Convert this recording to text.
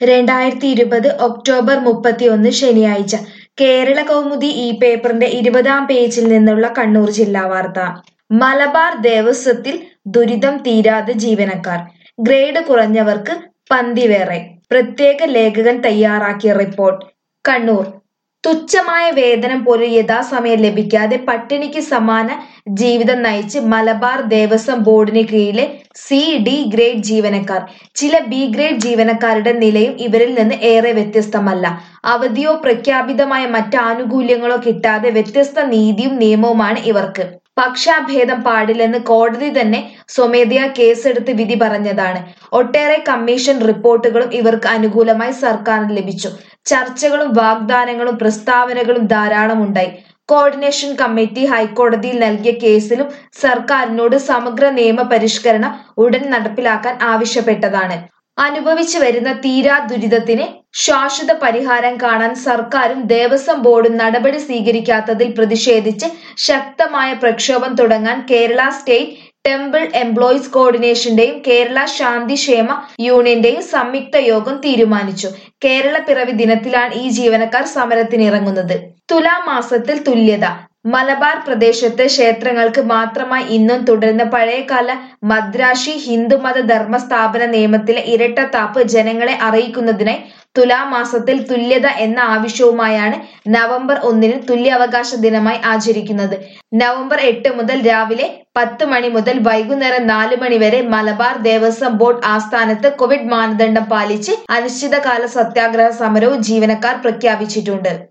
രണ്ടായിരത്തി ഇരുപത് ഒക്ടോബർ മുപ്പത്തിയൊന്ന് ശനിയാഴ്ച കേരള കൗമുദി ഈ പേപ്പറിന്റെ ഇരുപതാം പേജിൽ നിന്നുള്ള കണ്ണൂർ ജില്ലാ വാർത്ത മലബാർ ദേവസ്വത്തിൽ ദുരിതം തീരാതെ ജീവനക്കാർ ഗ്രേഡ് കുറഞ്ഞവർക്ക് പന്തിവേറെ പ്രത്യേക ലേഖകൻ തയ്യാറാക്കിയ റിപ്പോർട്ട് കണ്ണൂർ തുച്ഛമായ വേതനം പോലും യഥാസമയം ലഭിക്കാതെ പട്ടിണിക്ക് സമാന ജീവിതം നയിച്ച് മലബാർ ദേവസ്വം ബോർഡിന് കീഴിലെ സി ഡി ഗ്രേഡ് ജീവനക്കാർ ചില ബി ഗ്രേഡ് ജീവനക്കാരുടെ നിലയും ഇവരിൽ നിന്ന് ഏറെ വ്യത്യസ്തമല്ല അവധിയോ പ്രഖ്യാപിതമായ മറ്റ് ആനുകൂല്യങ്ങളോ കിട്ടാതെ വ്യത്യസ്ത നീതിയും നിയമവുമാണ് ഇവർക്ക് പക്ഷാഭേദം പാടില്ലെന്ന് കോടതി തന്നെ സ്വമേധയാ കേസെടുത്ത് വിധി പറഞ്ഞതാണ് ഒട്ടേറെ കമ്മീഷൻ റിപ്പോർട്ടുകളും ഇവർക്ക് അനുകൂലമായി സർക്കാരിന് ലഭിച്ചു ചർച്ചകളും വാഗ്ദാനങ്ങളും പ്രസ്താവനകളും ധാരാളം ഉണ്ടായി കോർഡിനേഷൻ കമ്മിറ്റി ഹൈക്കോടതിയിൽ നൽകിയ കേസിലും സർക്കാരിനോട് സമഗ്ര നിയമ പരിഷ്കരണം ഉടൻ നടപ്പിലാക്കാൻ ആവശ്യപ്പെട്ടതാണ് അനുഭവിച്ചു വരുന്ന തീരാ ദുരിതത്തിന് ശാശ്വത പരിഹാരം കാണാൻ സർക്കാരും ദേവസ്വം ബോർഡും നടപടി സ്വീകരിക്കാത്തതിൽ പ്രതിഷേധിച്ച് ശക്തമായ പ്രക്ഷോഭം തുടങ്ങാൻ കേരള സ്റ്റേറ്റ് ടെമ്പിൾ എംപ്ലോയീസ് കോർഡിനേഷന്റെയും കേരള ശാന്തിക്ഷേമ യൂണിയന്റെയും സംയുക്ത യോഗം തീരുമാനിച്ചു കേരള പിറവി ദിനത്തിലാണ് ഈ ജീവനക്കാർ സമരത്തിനിറങ്ങുന്നത് തുലാമാസത്തിൽ തുല്യത മലബാർ പ്രദേശത്തെ ക്ഷേത്രങ്ങൾക്ക് മാത്രമായി ഇന്നും തുടരുന്ന പഴയകാല മദ്രാശി ഹിന്ദുമത ധർമ്മ സ്ഥാപന നിയമത്തിലെ ഇരട്ടത്താപ്പ് ജനങ്ങളെ അറിയിക്കുന്നതിനായി തുലാമാസത്തിൽ തുല്യത എന്ന ആവശ്യവുമായാണ് നവംബർ ഒന്നിന് തുല്യാവകാശ ദിനമായി ആചരിക്കുന്നത് നവംബർ എട്ട് മുതൽ രാവിലെ പത്ത് മണി മുതൽ വൈകുന്നേരം നാല് മണി വരെ മലബാർ ദേവസ്വം ബോർഡ് ആസ്ഥാനത്ത് കോവിഡ് മാനദണ്ഡം പാലിച്ച് അനിശ്ചിതകാല സത്യാഗ്രഹ സമരവും ജീവനക്കാർ പ്രഖ്യാപിച്ചിട്ടുണ്ട്